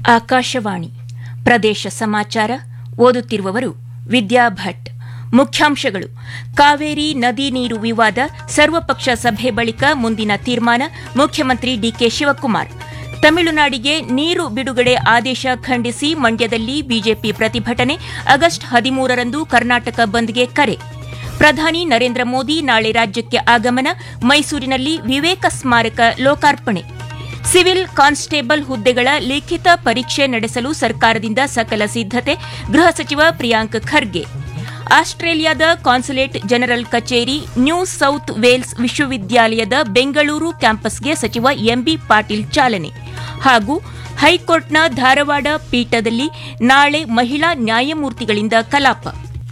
ಆಕಾಶವಾಣಿ ಪ್ರದೇಶ ಸಮಾಚಾರ ಓದುತ್ತಿರುವವರು ವಿದ್ಯಾ ಭಟ್ ಮುಖ್ಯಾಂಶಗಳು ಕಾವೇರಿ ನದಿ ನೀರು ವಿವಾದ ಸರ್ವಪಕ್ಷ ಸಭೆ ಬಳಿಕ ಮುಂದಿನ ತೀರ್ಮಾನ ಮುಖ್ಯಮಂತ್ರಿ ಡಿಕೆ ಶಿವಕುಮಾರ್ ತಮಿಳುನಾಡಿಗೆ ನೀರು ಬಿಡುಗಡೆ ಆದೇಶ ಖಂಡಿಸಿ ಮಂಡ್ಯದಲ್ಲಿ ಬಿಜೆಪಿ ಪ್ರತಿಭಟನೆ ಆಗಸ್ಟ್ ಹದಿಮೂರರಂದು ಕರ್ನಾಟಕ ಬಂದ್ಗೆ ಕರೆ ಪ್ರಧಾನಿ ನರೇಂದ್ರ ಮೋದಿ ನಾಳೆ ರಾಜ್ಯಕ್ಕೆ ಆಗಮನ ಮೈಸೂರಿನಲ್ಲಿ ವಿವೇಕ ಸ್ಮಾರಕ ಲೋಕಾರ್ಪಣೆ ಸಿವಿಲ್ ಕಾನ್ಸ್ಟೇಬಲ್ ಹುದ್ದೆಗಳ ಲಿಖಿತ ಪರೀಕ್ಷೆ ನಡೆಸಲು ಸರ್ಕಾರದಿಂದ ಸಕಲ ಸಿದ್ದತೆ ಗೃಹ ಸಚಿವ ಪ್ರಿಯಾಂಕ್ ಖರ್ಗೆ ಆಸ್ಟ್ರೇಲಿಯಾದ ಕಾನ್ಸುಲೇಟ್ ಜನರಲ್ ಕಚೇರಿ ನ್ಯೂ ಸೌತ್ ವೇಲ್ಸ್ ವಿಶ್ವವಿದ್ಯಾಲಯದ ಬೆಂಗಳೂರು ಕ್ಯಾಂಪಸ್ಗೆ ಸಚಿವ ಎಂಬಿ ಪಾಟೀಲ್ ಚಾಲನೆ ಹಾಗೂ ಹೈಕೋರ್ಟ್ನ ಧಾರವಾಡ ಪೀಠದಲ್ಲಿ ನಾಳೆ ಮಹಿಳಾ ನ್ಯಾಯಮೂರ್ತಿಗಳಿಂದ ಕಲಾಪ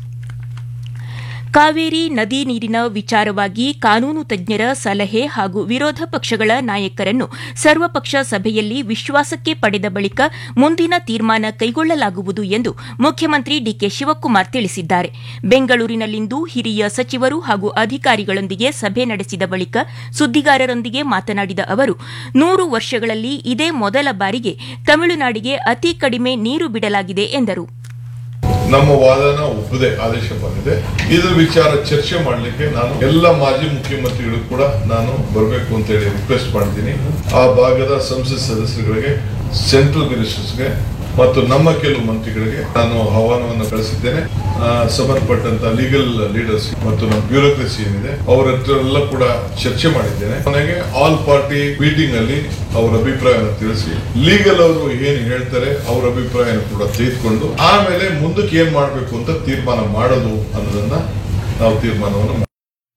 ಕಾವೇರಿ ನದಿ ನೀರಿನ ವಿಚಾರವಾಗಿ ಕಾನೂನು ತಜ್ಞರ ಸಲಹೆ ಹಾಗೂ ವಿರೋಧ ಪಕ್ಷಗಳ ನಾಯಕರನ್ನು ಸರ್ವಪಕ್ಷ ಸಭೆಯಲ್ಲಿ ವಿಶ್ವಾಸಕ್ಕೆ ಪಡೆದ ಬಳಿಕ ಮುಂದಿನ ತೀರ್ಮಾನ ಕೈಗೊಳ್ಳಲಾಗುವುದು ಎಂದು ಮುಖ್ಯಮಂತ್ರಿ ಡಿಕೆ ಶಿವಕುಮಾರ್ ತಿಳಿಸಿದ್ದಾರೆ ಬೆಂಗಳೂರಿನಲ್ಲಿಂದು ಹಿರಿಯ ಸಚಿವರು ಹಾಗೂ ಅಧಿಕಾರಿಗಳೊಂದಿಗೆ ಸಭೆ ನಡೆಸಿದ ಬಳಿಕ ಸುದ್ದಿಗಾರರೊಂದಿಗೆ ಮಾತನಾಡಿದ ಅವರು ನೂರು ವರ್ಷಗಳಲ್ಲಿ ಇದೇ ಮೊದಲ ಬಾರಿಗೆ ತಮಿಳುನಾಡಿಗೆ ಅತಿ ಕಡಿಮೆ ನೀರು ಬಿಡಲಾಗಿದೆ ಎಂದರು ನಮ್ಮ ವಾದನ ಒಪ್ಪದೆ ಆದೇಶ ಬಂದಿದೆ ಇದ್ರ ವಿಚಾರ ಚರ್ಚೆ ಮಾಡಲಿಕ್ಕೆ ನಾನು ಎಲ್ಲ ಮಾಜಿ ಮುಖ್ಯಮಂತ್ರಿಗಳು ಕೂಡ ನಾನು ಬರಬೇಕು ಅಂತ ಹೇಳಿ ರಿಕ್ವೆಸ್ಟ್ ಮಾಡಿದ್ದೀನಿ ಆ ಭಾಗದ ಸಂಸತ್ ಸದಸ್ಯರುಗಳಿಗೆ ಸೆಂಟ್ರಲ್ ಮಿನಿಸ್ಟರ್ಸ್ಗೆ ಮತ್ತು ನಮ್ಮ ಕೆಲವು ಮಂತ್ರಿಗಳಿಗೆ ನಾನು ಆಹ್ವಾನವನ್ನು ಕಳಿಸಿದ್ದೇನೆ ಆ, ಸಂಬಂಧಪಟ್ಟಂತ ಲೀಗಲ್ ಲೀಡರ್ಸ್ ಮತ್ತು ನಮ್ಮ ಬ್ಯೂರೋಕ್ರಸಿ ಏನಿದೆ ಅವರ ಹತ್ರ ಎಲ್ಲ ಕೂಡ ಚರ್ಚೆ ಮಾಡಿದ್ದೇನೆ ಕೊನೆಗೆ ಆಲ್ ಪಾರ್ಟಿ ಮೀಟಿಂಗ್ ಅಲ್ಲಿ ಅವರ ಅಭಿಪ್ರಾಯವನ್ನು ತಿಳಿಸಿ ಲೀಗಲ್ ಅವರು ಏನು ಹೇಳ್ತಾರೆ ಅವರ ಅಭಿಪ್ರಾಯ ಕೂಡ ತೆಗೆದುಕೊಂಡು ಆಮೇಲೆ ಮುಂದಕ್ಕೆ ಏನ್ ಮಾಡಬೇಕು ಅಂತ ತೀರ್ಮಾನ ಮಾಡೋದು ಅನ್ನೋದನ್ನ ನಾವು ತೀರ್ಮಾನವನ್ನು ಮಾಡ್ತೀವಿ.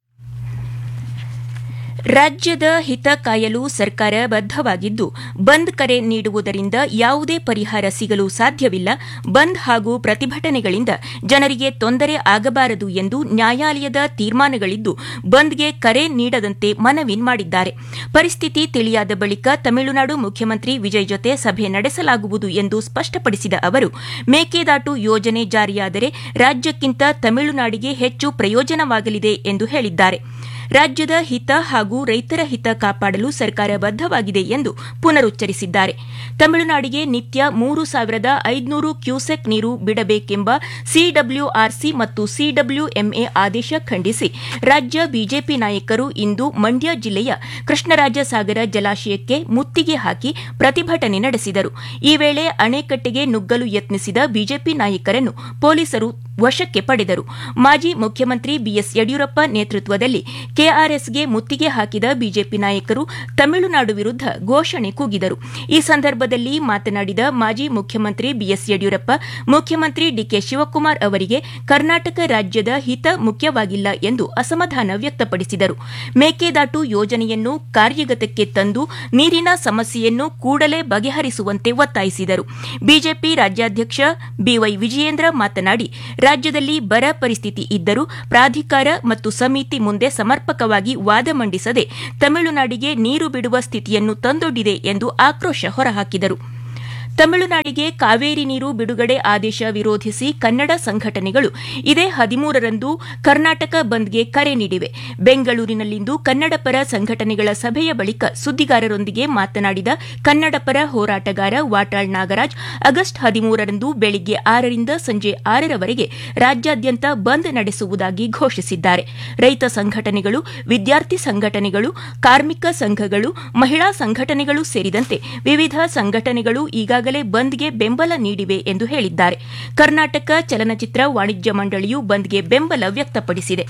ರಾಜ್ಯದ ಹಿತ ಕಾಯಲು ಸರ್ಕಾರ ಬದ್ದವಾಗಿದ್ದು ಬಂದ್ ಕರೆ ನೀಡುವುದರಿಂದ ಯಾವುದೇ ಪರಿಹಾರ ಸಿಗಲು ಸಾಧ್ಯವಿಲ್ಲ ಬಂದ್ ಹಾಗೂ ಪ್ರತಿಭಟನೆಗಳಿಂದ ಜನರಿಗೆ ತೊಂದರೆ ಆಗಬಾರದು ಎಂದು ನ್ಯಾಯಾಲಯದ ತೀರ್ಮಾನಗಳಿದ್ದು ಬಂದ್ಗೆ ಕರೆ ನೀಡದಂತೆ ಮನವಿ ಮಾಡಿದ್ದಾರೆ ಪರಿಸ್ಥಿತಿ ತಿಳಿಯಾದ ಬಳಿಕ ತಮಿಳುನಾಡು ಮುಖ್ಯಮಂತ್ರಿ ವಿಜಯ್ ಜೊತೆ ಸಭೆ ನಡೆಸಲಾಗುವುದು ಎಂದು ಸ್ಪಷ್ಟಪಡಿಸಿದ ಅವರು ಮೇಕೆದಾಟು ಯೋಜನೆ ಜಾರಿಯಾದರೆ ರಾಜ್ಯಕ್ಕಿಂತ ತಮಿಳುನಾಡಿಗೆ ಹೆಚ್ಚು ಪ್ರಯೋಜನವಾಗಲಿದೆ ಎಂದು ಹೇಳಿದ್ದಾರೆ ರಾಜ್ಯದ ಹಿತ ಹಾಗೂ ರೈತರ ಹಿತ ಕಾಪಾಡಲು ಸರ್ಕಾರ ಬದ್ದವಾಗಿದೆ ಎಂದು ಪುನರುಚ್ಚರಿಸಿದ್ದಾರೆ ತಮಿಳುನಾಡಿಗೆ ನಿತ್ಯ ಮೂರು ಸಾವಿರದ ಐದುನೂರು ಕ್ಯೂಸೆಕ್ ನೀರು ಬಿಡಬೇಕೆಂಬ ಸಿಡಬ್ಲ್ಯೂಆರ್ಸಿ ಮತ್ತು ಸಿಡಬ್ಲ್ಯೂಎಂಎ ಆದೇಶ ಖಂಡಿಸಿ ರಾಜ್ಯ ಬಿಜೆಪಿ ನಾಯಕರು ಇಂದು ಮಂಡ್ಯ ಜಿಲ್ಲೆಯ ಕೃಷ್ಣರಾಜ ಸಾಗರ ಜಲಾಶಯಕ್ಕೆ ಮುತ್ತಿಗೆ ಹಾಕಿ ಪ್ರತಿಭಟನೆ ನಡೆಸಿದರು ಈ ವೇಳೆ ಅಣೆಕಟ್ಟೆಗೆ ನುಗ್ಗಲು ಯತ್ನಿಸಿದ ಬಿಜೆಪಿ ನಾಯಕರನ್ನು ಪೊಲೀಸರು ವಶಕ್ಕೆ ಪಡೆದರು ಮಾಜಿ ಮುಖ್ಯಮಂತ್ರಿ ಬಿಎಸ್ ಯಡಿಯೂರಪ್ಪ ನೇತೃತ್ವದಲ್ಲಿ ಕೆಆರ್ಎಸ್ಗೆ ಮುತ್ತಿಗೆ ಹಾಕಿದ ಬಿಜೆಪಿ ನಾಯಕರು ತಮಿಳುನಾಡು ವಿರುದ್ಧ ಘೋಷಣೆ ಕೂಗಿದರು ಈ ಸಂದರ್ಭದಲ್ಲಿ ಮಾತನಾಡಿದ ಮಾಜಿ ಮುಖ್ಯಮಂತ್ರಿ ಬಿಎಸ್ ಯಡಿಯೂರಪ್ಪ ಮುಖ್ಯಮಂತ್ರಿ ಡಿಕೆ ಶಿವಕುಮಾರ್ ಅವರಿಗೆ ಕರ್ನಾಟಕ ರಾಜ್ಯದ ಹಿತ ಮುಖ್ಯವಾಗಿಲ್ಲ ಎಂದು ಅಸಮಾಧಾನ ವ್ಯಕ್ತಪಡಿಸಿದರು ಮೇಕೆದಾಟು ಯೋಜನೆಯನ್ನು ಕಾರ್ಯಗತಕ್ಕೆ ತಂದು ನೀರಿನ ಸಮಸ್ಯೆಯನ್ನು ಕೂಡಲೇ ಬಗೆಹರಿಸುವಂತೆ ಒತ್ತಾಯಿಸಿದರು ಬಿಜೆಪಿ ರಾಜ್ಯಾಧ್ಯಕ್ಷ ಬಿವೈ ವಿಜಯೇಂದ್ರ ಮಾತನಾಡಿ ರಾಜ್ಯದಲ್ಲಿ ಬರ ಪರಿಸ್ಥಿತಿ ಇದ್ದರೂ ಪ್ರಾಧಿಕಾರ ಮತ್ತು ಸಮಿತಿ ಮುಂದೆ ಸಮರ್ಪಕವಾಗಿ ವಾದ ಮಂಡಿಸದೆ ತಮಿಳುನಾಡಿಗೆ ನೀರು ಬಿಡುವ ಸ್ಥಿತಿಯನ್ನು ತಂದೊಡ್ಡಿದೆ ಎಂದು ಆಕ್ರೋಶ ಹೊರಹಾಕಿದರು ತಮಿಳುನಾಡಿಗೆ ಕಾವೇರಿ ನೀರು ಬಿಡುಗಡೆ ಆದೇಶ ವಿರೋಧಿಸಿ ಕನ್ನಡ ಸಂಘಟನೆಗಳು ಇದೇ ಹದಿಮೂರರಂದು ಕರ್ನಾಟಕ ಬಂದ್ಗೆ ಕರೆ ನೀಡಿವೆ ಬೆಂಗಳೂರಿನಲ್ಲಿಂದು ಕನ್ನಡಪರ ಸಂಘಟನೆಗಳ ಸಭೆಯ ಬಳಿಕ ಸುದ್ದಿಗಾರರೊಂದಿಗೆ ಮಾತನಾಡಿದ ಕನ್ನಡಪರ ಹೋರಾಟಗಾರ ವಾಟಾಳ್ ನಾಗರಾಜ್ ಆಗಸ್ಟ್ ಹದಿಮೂರರಂದು ಬೆಳಿಗ್ಗೆ ಆರರಿಂದ ಸಂಜೆ ಆರರವರೆಗೆ ರಾಜ್ಯಾದ್ಯಂತ ಬಂದ್ ನಡೆಸುವುದಾಗಿ ಘೋಷಿಸಿದ್ದಾರೆ ರೈತ ಸಂಘಟನೆಗಳು ವಿದ್ಯಾರ್ಥಿ ಸಂಘಟನೆಗಳು ಕಾರ್ಮಿಕ ಸಂಘಗಳು ಮಹಿಳಾ ಸಂಘಟನೆಗಳು ಸೇರಿದಂತೆ ವಿವಿಧ ಸಂಘಟನೆಗಳು ಈಗಾಗಲೇ ಬಂದ್ಗೆ ಬೆಂಬಲ ನೀಡಿವೆ ಎಂದು ಹೇಳಿದ್ದಾರೆ ಕರ್ನಾಟಕ ಚಲನಚಿತ್ರ ವಾಣಿಜ್ಯ ಮಂಡಳಿಯು ಬಂದ್ಗೆ ಬೆಂಬಲ ವ್ಯಕ್ತಪಡಿಸಿದೆ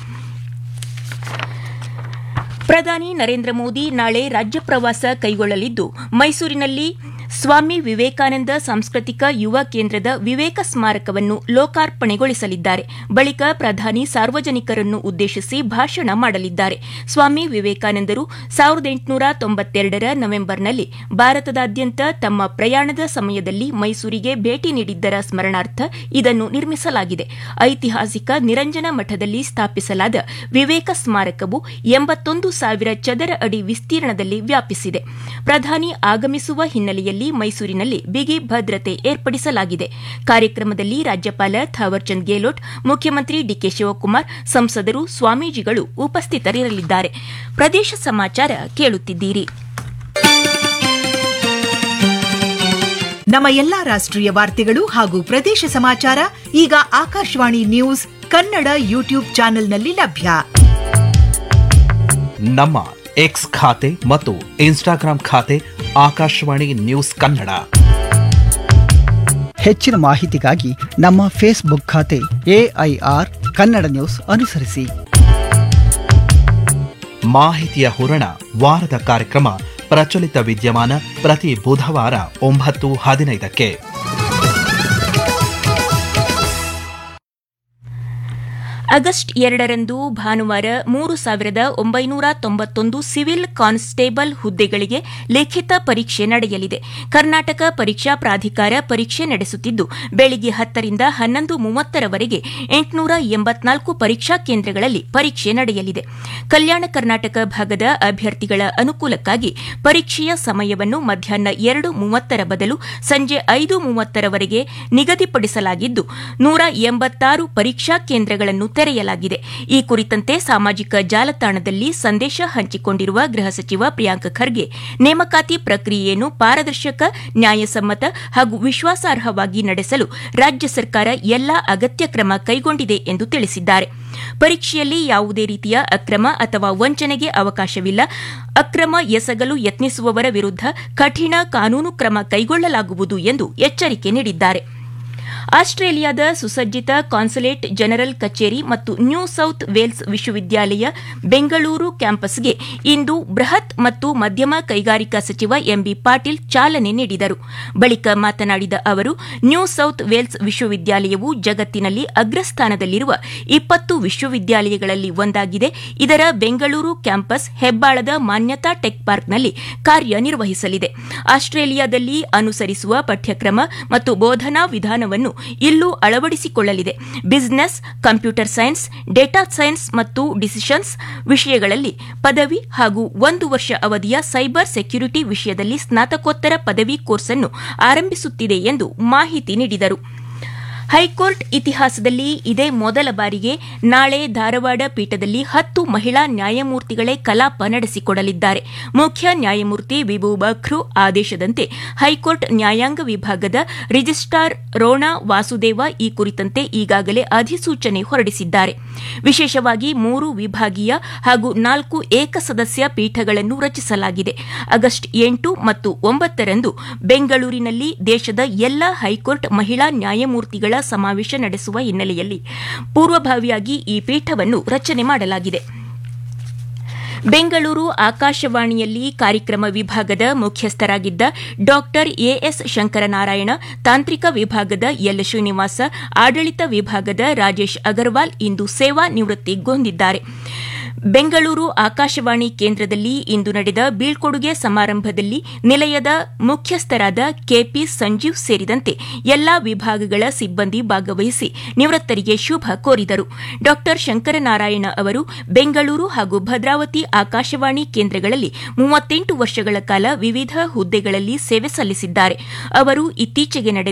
ಪ್ರಧಾನಿ ನರೇಂದ್ರ ಮೋದಿ ನಾಳೆ ರಾಜ್ಯ ಪ್ರವಾಸ ಕೈಗೊಳ್ಳಲಿದ್ದು ಮೈಸೂರಿನಲ್ಲಿ ಸ್ವಾಮಿ ವಿವೇಕಾನಂದ ಸಾಂಸ್ಕೃತಿಕ ಯುವ ಕೇಂದ್ರದ ವಿವೇಕ ಸ್ಮಾರಕವನ್ನು ಲೋಕಾರ್ಪಣೆಗೊಳಿಸಲಿದ್ದಾರೆ ಬಳಿಕ ಪ್ರಧಾನಿ ಸಾರ್ವಜನಿಕರನ್ನು ಉದ್ದೇಶಿಸಿ ಭಾಷಣ ಮಾಡಲಿದ್ದಾರೆ ಸ್ವಾಮಿ ವಿವೇಕಾನಂದರು ಸಾವಿರದ ಎಂಟುನೂರ ತೊಂಬತ್ತೆರಡರ ನವೆಂಬರ್ನಲ್ಲಿ ಭಾರತದಾದ್ಯಂತ ತಮ್ಮ ಪ್ರಯಾಣದ ಸಮಯದಲ್ಲಿ ಮೈಸೂರಿಗೆ ಭೇಟಿ ನೀಡಿದ್ದರ ಸ್ಮರಣಾರ್ಥ ಇದನ್ನು ನಿರ್ಮಿಸಲಾಗಿದೆ ಐತಿಹಾಸಿಕ ನಿರಂಜನ ಮಠದಲ್ಲಿ ಸ್ಥಾಪಿಸಲಾದ ವಿವೇಕ ಸ್ಮಾರಕವು ಎಂಬತ್ತೊಂದು ಸಾವಿರ ಚದರ ಅಡಿ ವಿಸ್ತೀರ್ಣದಲ್ಲಿ ವ್ಯಾಪಿಸಿದೆ ಪ್ರಧಾನಿ ಆಗಮಿಸುವ ಹಿನ್ನೆಲೆಯಲ್ಲಿ ಮೈಸೂರಿನಲ್ಲಿ ಬಿಗಿ ಭದ್ರತೆ ಏರ್ಪಡಿಸಲಾಗಿದೆ ಕಾರ್ಯಕ್ರಮದಲ್ಲಿ ರಾಜ್ಯಪಾಲ ಥಾವರ್ಚಂದ್ ಗೆಹ್ಲೋಟ್ ಮುಖ್ಯಮಂತ್ರಿ ಡಿಕೆ ಶಿವಕುಮಾರ್ ಸಂಸದರು ಸ್ವಾಮೀಜಿಗಳು ಉಪಸ್ಥಿತರಿರಲಿದ್ದಾರೆ ಪ್ರದೇಶ ಸಮಾಚಾರ ಕೇಳುತ್ತಿದ್ದೀರಿ ನಮ್ಮ ಎಲ್ಲಾ ರಾಷ್ಟ್ರೀಯ ವಾರ್ತೆಗಳು ಹಾಗೂ ಪ್ರದೇಶ ಸಮಾಚಾರ ಈಗ ಆಕಾಶವಾಣಿ ನ್ಯೂಸ್ ಕನ್ನಡ ಯೂಟ್ಯೂಬ್ ಚಾನೆಲ್ನಲ್ಲಿ ಲಭ್ಯ ನಮ್ಮ ಎಕ್ಸ್ ಖಾತೆ ಮತ್ತು ಇನ್ಸ್ಟಾಗ್ರಾಂ ಖಾತೆ ಆಕಾಶವಾಣಿ ನ್ಯೂಸ್ ಕನ್ನಡ ಹೆಚ್ಚಿನ ಮಾಹಿತಿಗಾಗಿ ನಮ್ಮ ಫೇಸ್ಬುಕ್ ಖಾತೆ ಎಐಆರ್ ಕನ್ನಡ ನ್ಯೂಸ್ ಅನುಸರಿಸಿ ಮಾಹಿತಿಯ ಹೂರಣ ವಾರದ ಕಾರ್ಯಕ್ರಮ ಪ್ರಚಲಿತ ವಿದ್ಯಮಾನ ಪ್ರತಿ ಬುಧವಾರ ಒಂಬತ್ತು ಹದಿನೈದಕ್ಕೆ ಆಗಸ್ಟ್ ಎರಡರಂದು ಭಾನುವಾರ ಮೂರು ಸಾವಿರದ ಒಂಬೈನೂರ ತೊಂಬತ್ತೊಂದು ಸಿವಿಲ್ ಕಾನ್ಸ್ಟೇಬಲ್ ಹುದ್ದೆಗಳಿಗೆ ಲಿಖಿತ ಪರೀಕ್ಷೆ ನಡೆಯಲಿದೆ ಕರ್ನಾಟಕ ಪರೀಕ್ಷಾ ಪ್ರಾಧಿಕಾರ ಪರೀಕ್ಷೆ ನಡೆಸುತ್ತಿದ್ದು ಬೆಳಿಗ್ಗೆ ಹತ್ತರಿಂದ ಹನ್ನೊಂದು ಮೂವತ್ತರವರೆಗೆ ಎಂಟುನೂರ ಎಂಬತ್ನಾಲ್ಕು ಪರೀಕ್ಷಾ ಕೇಂದ್ರಗಳಲ್ಲಿ ಪರೀಕ್ಷೆ ನಡೆಯಲಿದೆ ಕಲ್ಯಾಣ ಕರ್ನಾಟಕ ಭಾಗದ ಅಭ್ಯರ್ಥಿಗಳ ಅನುಕೂಲಕ್ಕಾಗಿ ಪರೀಕ್ಷೆಯ ಸಮಯವನ್ನು ಮಧ್ಯಾಹ್ನ ಎರಡು ಮೂವತ್ತರ ಬದಲು ಸಂಜೆ ಐದು ಮೂವತ್ತರವರೆಗೆ ನಿಗದಿಪಡಿಸಲಾಗಿದ್ದು ನೂರ ಎಂಬತ್ತಾರು ಪರೀಕ್ಷಾ ಕೇಂದ್ರಗಳನ್ನು ತೆರೆಯಲಾಗಿದೆ ಈ ಕುರಿತಂತೆ ಸಾಮಾಜಿಕ ಜಾಲತಾಣದಲ್ಲಿ ಸಂದೇಶ ಹಂಚಿಕೊಂಡಿರುವ ಗೃಹ ಸಚಿವ ಪ್ರಿಯಾಂಕ್ ಖರ್ಗೆ ನೇಮಕಾತಿ ಪ್ರಕ್ರಿಯೆಯನ್ನು ಪಾರದರ್ಶಕ ನ್ಯಾಯಸಮ್ಮತ ಹಾಗೂ ವಿಶ್ವಾಸಾರ್ಹವಾಗಿ ನಡೆಸಲು ರಾಜ್ಯ ಸರ್ಕಾರ ಎಲ್ಲಾ ಅಗತ್ಯ ಕ್ರಮ ಕೈಗೊಂಡಿದೆ ಎಂದು ತಿಳಿಸಿದ್ದಾರೆ ಪರೀಕ್ಷೆಯಲ್ಲಿ ಯಾವುದೇ ರೀತಿಯ ಅಕ್ರಮ ಅಥವಾ ವಂಚನೆಗೆ ಅವಕಾಶವಿಲ್ಲ ಅಕ್ರಮ ಎಸಗಲು ಯತ್ನಿಸುವವರ ವಿರುದ್ಧ ಕಠಿಣ ಕಾನೂನು ಕ್ರಮ ಕೈಗೊಳ್ಳಲಾಗುವುದು ಎಂದು ಎಚ್ಚರಿಕೆ ನೀಡಿದ್ದಾರೆ ಆಸ್ಟ್ರೇಲಿಯಾದ ಸುಸಜ್ಜಿತ ಕಾನ್ಸುಲೇಟ್ ಜನರಲ್ ಕಚೇರಿ ಮತ್ತು ನ್ಯೂ ಸೌತ್ ವೇಲ್ಸ್ ವಿಶ್ವವಿದ್ಯಾಲಯ ಬೆಂಗಳೂರು ಕ್ಯಾಂಪಸ್ಗೆ ಇಂದು ಬೃಹತ್ ಮತ್ತು ಮಧ್ಯಮ ಕೈಗಾರಿಕಾ ಸಚಿವ ಎಂಬಿ ಪಾಟೀಲ್ ಚಾಲನೆ ನೀಡಿದರು ಬಳಿಕ ಮಾತನಾಡಿದ ಅವರು ನ್ಯೂ ಸೌತ್ ವೇಲ್ಸ್ ವಿಶ್ವವಿದ್ಯಾಲಯವು ಜಗತ್ತಿನಲ್ಲಿ ಅಗ್ರಸ್ಥಾನದಲ್ಲಿರುವ ಇಪ್ಪತ್ತು ವಿಶ್ವವಿದ್ಯಾಲಯಗಳಲ್ಲಿ ಒಂದಾಗಿದೆ ಇದರ ಬೆಂಗಳೂರು ಕ್ಯಾಂಪಸ್ ಹೆಬ್ಬಾಳದ ಮಾನ್ಯತಾ ಟೆಕ್ ಪಾರ್ಕ್ನಲ್ಲಿ ಕಾರ್ಯನಿರ್ವಹಿಸಲಿದೆ ಆಸ್ಟ್ರೇಲಿಯಾದಲ್ಲಿ ಅನುಸರಿಸುವ ಪಠ್ಯಕ್ರಮ ಮತ್ತು ಬೋಧನಾ ವಿಧಾನವನ್ನು ಇಲ್ಲೂ ಅಳವಡಿಸಿಕೊಳ್ಳಲಿದೆ business computer science data science ಮತ್ತು ಡಿಸಿಷನ್ಸ್ ವಿಷಯಗಳಲ್ಲಿ ಪದವಿ ಹಾಗೂ ಒಂದು ವರ್ಷ ಅವಧಿಯ ಸೈಬರ್ ಸೆಕ್ಯುರಿಟಿ ವಿಷಯದಲ್ಲಿ ಸ್ನಾತಕೋತ್ತರ ಪದವಿ ಕೋರ್ಸ್ ಅನ್ನು ಆರಂಭಿಸುತ್ತಿದೆ ಎಂದು ಮಾಹಿತಿ ನೀಡಿದರು ಹೈಕೋರ್ಟ್ ಇತಿಹಾಸದಲ್ಲಿ ಇದೇ ಮೊದಲ ಬಾರಿಗೆ ನಾಳೆ ಧಾರವಾಡ ಪೀಠದಲ್ಲಿ ಹತ್ತು ಮಹಿಳಾ ನ್ಯಾಯಮೂರ್ತಿಗಳೇ ಕಲಾಪ ನಡೆಸಿಕೊಡಲಿದ್ದಾರೆ ಮುಖ್ಯ ನ್ಯಾಯಮೂರ್ತಿ ವಿಭು ಬಖ್ರು ಆದೇಶದಂತೆ ಹೈಕೋರ್ಟ್ ನ್ಯಾಯಾಂಗ ವಿಭಾಗದ ರಿಜಿಸ್ಟ್ರಾರ್ ರೋಣಾ ವಾಸುದೇವ ಈ ಕುರಿತಂತೆ ಈಗಾಗಲೇ ಅಧಿಸೂಚನೆ ಹೊರಡಿಸಿದ್ದಾರೆ ವಿಶೇಷವಾಗಿ ಮೂರು ವಿಭಾಗೀಯ ಹಾಗೂ ನಾಲ್ಕು ಏಕಸದಸ್ಯ ಪೀಠಗಳನ್ನು ರಚಿಸಲಾಗಿದೆ ಆಗಸ್ಟ್ ಎಂಟು ಮತ್ತು ಒಂಬತ್ತರಂದು ಬೆಂಗಳೂರಿನಲ್ಲಿ ದೇಶದ ಎಲ್ಲ ಹೈಕೋರ್ಟ್ ಮಹಿಳಾ ನ್ಯಾಯಮೂರ್ತಿಗಳ ಸಮಾವೇಶ ನಡೆಸುವ ಹಿನ್ನೆಲೆಯಲ್ಲಿ ಪೂರ್ವಭಾವಿಯಾಗಿ ಈ ಪೀಠವನ್ನು ರಚನೆ ಮಾಡಲಾಗಿದೆ ಬೆಂಗಳೂರು ಆಕಾಶವಾಣಿಯಲ್ಲಿ ಕಾರ್ಯಕ್ರಮ ವಿಭಾಗದ ಮುಖ್ಯಸ್ಥರಾಗಿದ್ದ ಡಾ ಎಎಸ್ ಶಂಕರನಾರಾಯಣ ತಾಂತ್ರಿಕ ವಿಭಾಗದ ಎಲ್ ಶ್ರೀನಿವಾಸ ಆಡಳಿತ ವಿಭಾಗದ ರಾಜೇಶ್ ಅಗರ್ವಾಲ್ ಇಂದು ಸೇವಾ ನಿವೃತ್ತಿಗೊಂಡಿದ್ದಾರೆ ಬೆಂಗಳೂರು ಆಕಾಶವಾಣಿ ಕೇಂದ್ರದಲ್ಲಿ ಇಂದು ನಡೆದ ಬೀಳ್ಕೊಡುಗೆ ಸಮಾರಂಭದಲ್ಲಿ ನಿಲಯದ ಮುಖ್ಯಸ್ಥರಾದ ಕೆಪಿ ಸಂಜೀವ್ ಸೇರಿದಂತೆ ಎಲ್ಲಾ ವಿಭಾಗಗಳ ಸಿಬ್ಬಂದಿ ಭಾಗವಹಿಸಿ ನಿವೃತ್ತರಿಗೆ ಶುಭ ಕೋರಿದರು ಡಾ ಶಂಕರನಾರಾಯಣ ಅವರು ಬೆಂಗಳೂರು ಹಾಗೂ ಭದ್ರಾವತಿ ಆಕಾಶವಾಣಿ ಕೇಂದ್ರಗಳಲ್ಲಿ ಮೂವತ್ತೆಂಟು ವರ್ಷಗಳ ಕಾಲ ವಿವಿಧ ಹುದ್ದೆಗಳಲ್ಲಿ ಸೇವೆ ಸಲ್ಲಿಸಿದ್ದಾರೆ ಅವರು ಇತ್ತೀಚೆಗೆ ನಡೆದ